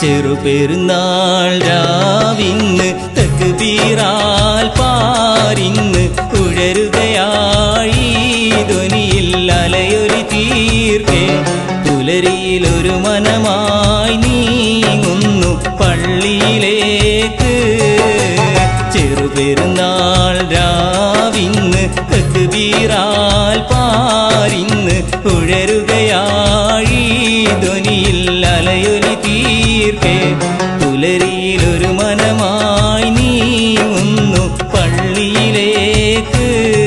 ചെറുപെരുന്നാൾ രാവിന്ന് തെക്ക് ബീറാൽ പാരിന്ന് ഉഴരുകയായി ധ്വനിയിൽ അലയൊലി തീർക്കെ പുലരിയിലൊരു മനമായി നീങ്ങുന്നു പള്ളിയിലേക്ക് ചെറുപെരുന്നാൾ രാവിന്ന് തെക്ക് ബീറാൽ പാരിന്ന് ഉഴരുകയായി ധ്വനിയിൽ അലയൊലി തീർക്കെ പുലരിയിലൊരു മനമായി നീങ്ങുന്നു പള്ളിയിലേക്ക്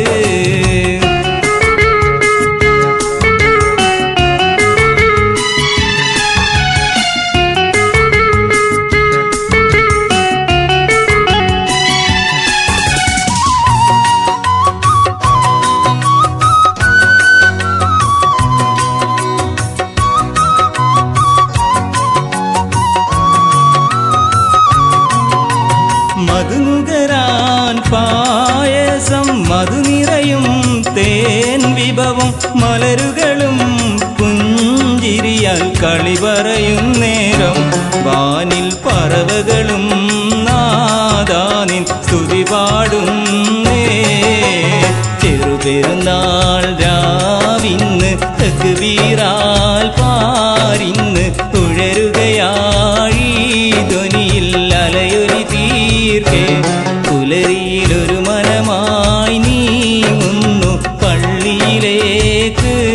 മധുനുകരാൻ പായസം മധുനിറയും തേൻ വിഭവം മലരുകളും പുഞ്ചിരിയാൽ കളി പറയും നേരം വാനിൽ പറവകളും നാദാനിൻ സ്തുതി പാടുന്നേ ചെറുപെരുന്നാൾ രാവിന്ന് തെക്ക് വീറാൽ പാരിന്ന് ഉഴരുകയായി ധ്വനിയിൽ അലയൊലി തീർക്കെ പുലരിയിലൊരു മനമായി നീങ്ങുന്നു പള്ളിയിലേക്ക്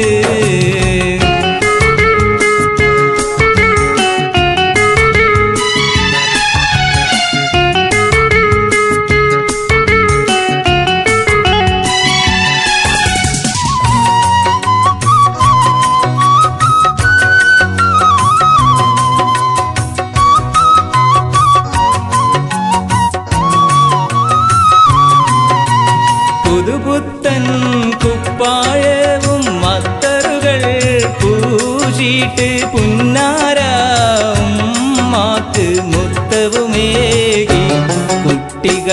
പുതുപുത്തൻ കുപ്പായവും മത്തറുകൾ പൂശിയിട്ട് പുന്നാരാവും മാക്ക് മുത്തവുമേകി കുട്ടികൾ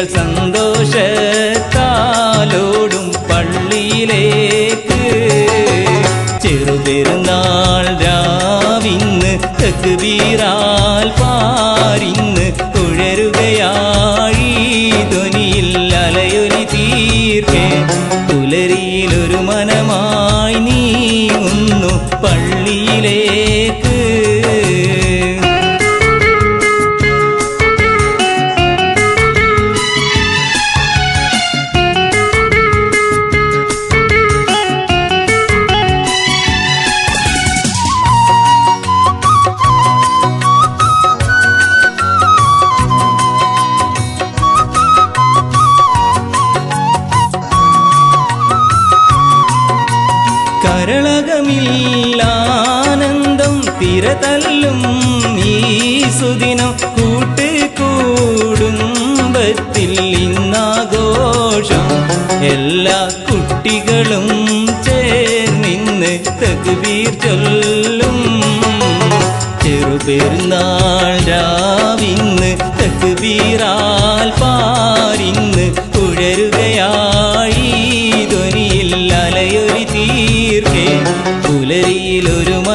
സന്തോഷത്താലോടും പള്ളിയിലേക്ക് ചെറുപെരുന്നാൾ രാവിന്ന് തെക്ക് വീറാൽ പാരിന്ന് ഉഴരുകയായി ധ്വനിയിൽ അലയൊലി തീർക്കെ പുലരിയിലൊരു മനമായി നീങ്ങുന്നു പള്ളിയിലേക്ക് കരളകമില്ലാനന്ദം തിരതല്ലും ഈ സുദിനം കൂട്ടുകൂടുംബത്തിൽ ഇന്നാഘോഷം എല്ലാ കുട്ടികളും ചേർന്നിന്ന് തകുവീർ ചൊല്ലും ചെറുപെരുന്നാൾ രാവിന്ന് തകുവീറാൽ പാരിന്ന് ഉഴരുകയായി ധ്വനിയിൽ അലയൊലി തീർക്കെ പുലരിയിലൊരു